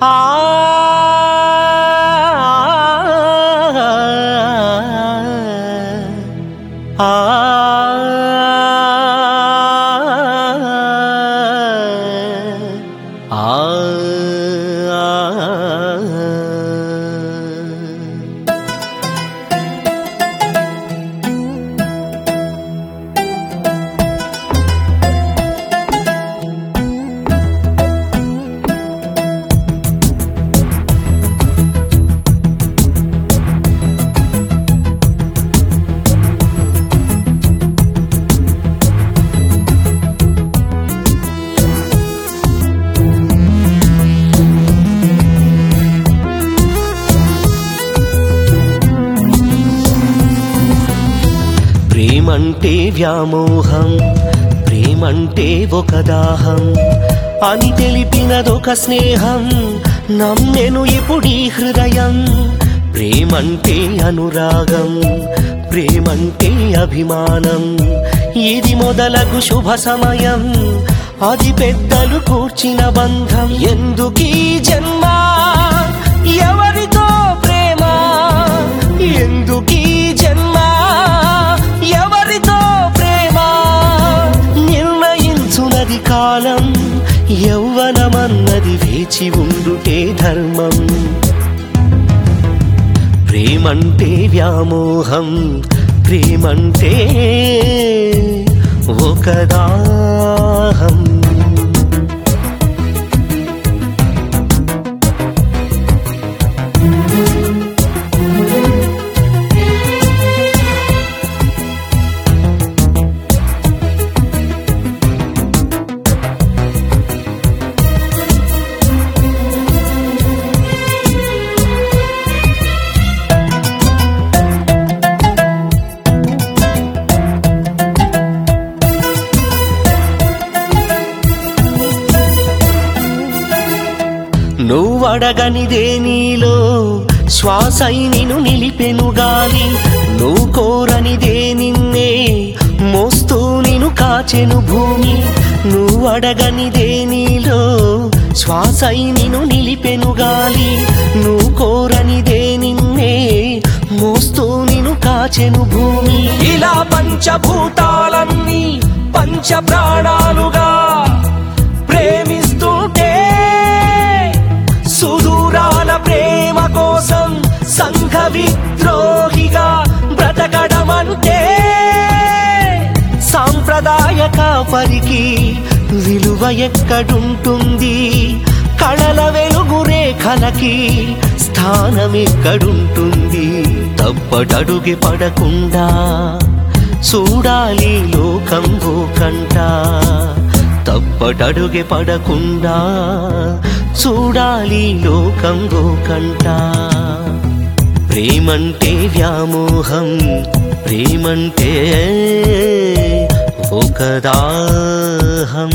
ఆ ఆ ప్రేమంటే వ్యామోహం ప్రేమంటే ఒక దాహం అని తెలిపినదొక స్నేహం నమ్మెను ఇప్పుడీ హృదయం ప్రేమంటే అనురాగం ప్రేమంటే అభిమానం ఇది మొదలగు శుభ సమయం అది పెద్దలు కూర్చిన బంధం ఎందుకీ జన్మ ఎవరితో ప్రేమ ఎందుకీ జన్మ ఎవరితో ప్రేమ నిర్ణయించునది కాలం యౌవనమన్నది వేచి ఉండుటే ధర్మం ప్రేమంటే వ్యామోహం ప్రేమంటే ఒక దాహం నువ్వడగనిదే నీలో శ్వాసై నిను నిలిపెను గాలి నువ్వు కోరనిదే నిన్నే మోస్తూ నిను కాచెను భూమి నువ్వడగనిదే నీలో శ్వాసై నిను నిలిపెను గాలి నువ్వు కోరనిదే నిన్నే మోస్తూ నిను కాచెను భూమి ఇలా పంచభూతాలన్నీ పంచ ప్రాణాలుగా ప్రేమిస్తుంటే సుదూరాల ప్రేమ కోసం సంఘ విద్రోహిగా బ్రతకడమంటే సాంప్రదాయ కాపరికి విలువ ఎక్కడుంటుంది కళల వెలుగు రేఖలకి స్థానం ఎక్కడుంటుంది తప్పటడుగి పడకుండా చూడాలి లోకం కంట తప్పటడుగి పడకుండా చూడాలి లోకం కంట ప్రేమంటే వ్యామోహం ప్రేమంటే ఒక దాహం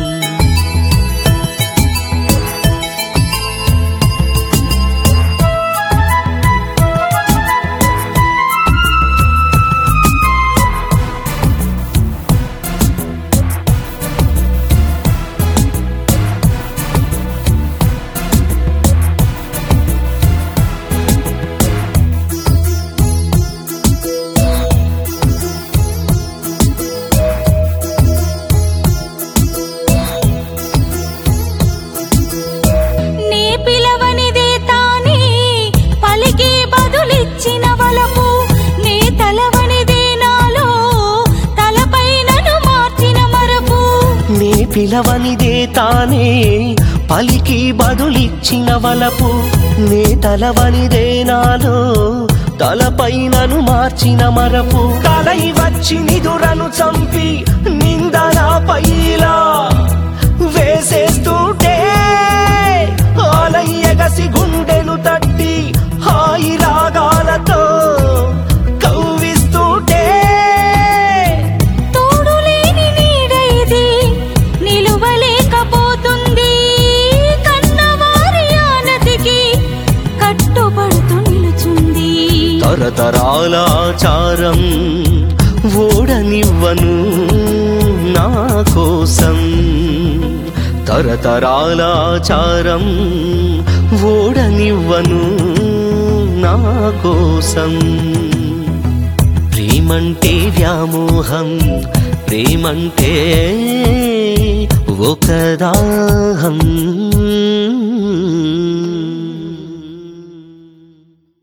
నీ పిలవనిదే తానే పలికి బదులిచ్చిన వలపు నీ తలవనిదే నాలో తలపైనను మార్చిన మరపు నీ పిలవనిదే తానే పలికి బదులిచ్చిన వలపు నే తలవనిదే నాలో తలపైనను మార్చిన మరపు తలై వచ్చి నిదురను చంపి నిందన పైలా వేసేస్తుంటే ఆలయ్యగసి గుండెను తట్టి హాయి రాగాలతో కవ్విస్తుంటే తోడులేని నీడ ఇది నిలువలేకపోతుంది కన్నవారి ఆనతికి కట్టుబడుతూ నిలుచుంది తరతరాల ఆచారం ఓడనివ్వను నా కోసం తరతరాల ఆచారం ఓడనివ్వను నా కోసం ప్రేమంటే వ్యామోహం ప్రేమంటే ఒక దాహం